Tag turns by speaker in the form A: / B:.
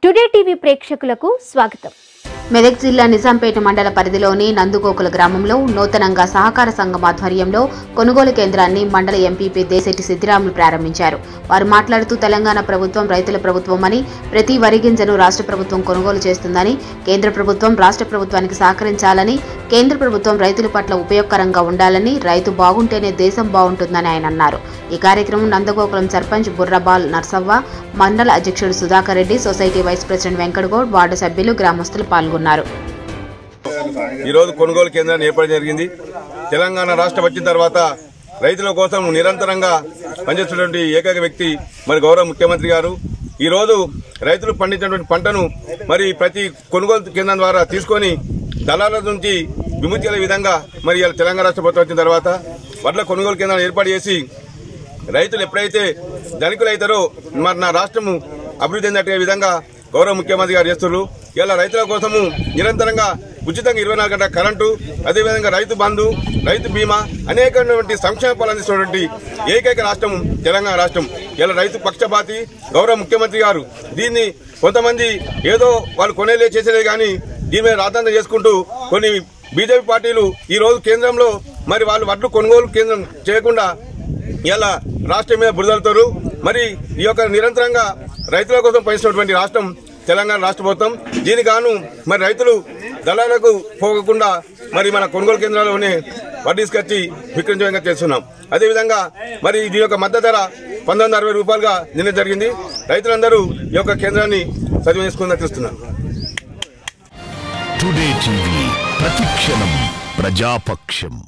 A: today TV ప్రేక్షకులకు స్వాగతం
B: మెదక్ జిల్లా నిజాంపేట మండల పరిధిలోని నందుగోకుల గ్రామంలో నూతనంగా సహకార సంఘం ఆధ్వర్యంలో కొనుగోలు కేంద్రాన్ని మండల ఎంపీపీ దేశెట్టి సిద్దిరాములు ప్రారంభించారు వారు మాట్లాడుతూ తెలంగాణ ప్రభుత్వం రైతుల ప్రభుత్వమని ప్రతి వరి గింజను రాష్ట్ర ప్రభుత్వం కొనుగోలు చేస్తుందని కేంద్ర ప్రభుత్వం రాష్ట్ర ప్రభుత్వానికి సహకరించాలని కేంద్ర ప్రభుత్వం రైతుల పట్ల ఉపయోగకరంగా ఉండాలని రైతు బాగుంటేనే దేశం బాగుంటుందని ఆయన అన్నారు ఈ కార్యక్రమం నందగోకులం సర్పంచ్ బుర్రబాల్ నర్సవ్వ మండల అధ్యక్షుడు Sudhakar Reddy society vice president Venkatagoud ward సభ్యులు గ్రామస్తులు పాల్గొన్నారు
C: ఈరోజు కొనుగోలు కేంద్రాన్ని ఏర్పాటు జరిగింది తెలంగాణ రాష్ట్రం వచ్చిన తర్వాత రైతుల కోసం నిరంతరంగా పనిచేస్తున్నటువంటి ఏకైక వ్యక్తి మరి గౌరవ ముఖ్యమంత్రి గారు ఈ రోజు రైతులు పండించినటువంటి పంటను మరి ప్రతి కొనుగోలు కేంద్రం ద్వారా తీసుకొని దళాల నుంచి విముక్తి కలిగే విధంగా మరి ఇవాళ తెలంగాణ రాష్ట్ర ప్రభుత్వం వచ్చిన తర్వాత వడ్ల కొనుగోలు కేంద్రాలు ఏర్పాటు చేసి రైతులు ఎప్పుడైతే ధనికులు అవుతారో మరి నా రాష్ట్రము అభివృద్ధి చెందే విధంగా గౌరవ ముఖ్యమంత్రి గారు చేస్తున్నారు ఇలా రైతుల కోసము నిరంతరంగా ఉచితంగా ఇరవై నాలుగు గంటల కరెంటు అదేవిధంగా రైతు బంధు రైతు బీమా అనేకమైనటువంటి సంక్షేమ ఫలాలు అందిస్తున్నటువంటి ఏకైక రాష్ట్రం తెలంగాణ రాష్ట్రం ఇలా రైతు పక్షపాతి గౌరవ ముఖ్యమంత్రి గారు దీన్ని కొంతమంది ఏదో వాళ్ళు కొనేలే చేసేలే కానీ దీని మీద రాద్ధాంతం చేసుకుంటూ కొన్ని బీజేపీ పార్టీలు ఈ రోజు కేంద్రంలో మరి వాళ్ళు వడ్లు కొనుగోలు కేంద్రం చేయకుండా ఇలా రాష్ట్రం మీద బురదలుతారు మరి ఈ యొక్క నిరంతరంగా రైతుల కోసం పనిచేసినటువంటి రాష్ట్రం తెలంగాణ రాష్ట్ర ప్రభుత్వం దీని గాను మరి రైతులు దళాలకు పోకుండా మరి మన కొనుగోలు కేంద్రాల్లోనే వడ్డీ తీసుకొచ్చి విక్రయించే విధంగా చేస్తున్నాం అదేవిధంగా మరి దీని యొక్క మద్దతు ధర పంతొమ్మిది వందల అరవై రూపాయలుగా నిన్న జరిగింది రైతులందరూ ఈ యొక్క కేంద్రాన్ని సద్వినియోగించుకుందని తెలుస్తున్నారు
D: టుడే టీవీ ప్రతిక్షణం ప్రజాపక్షం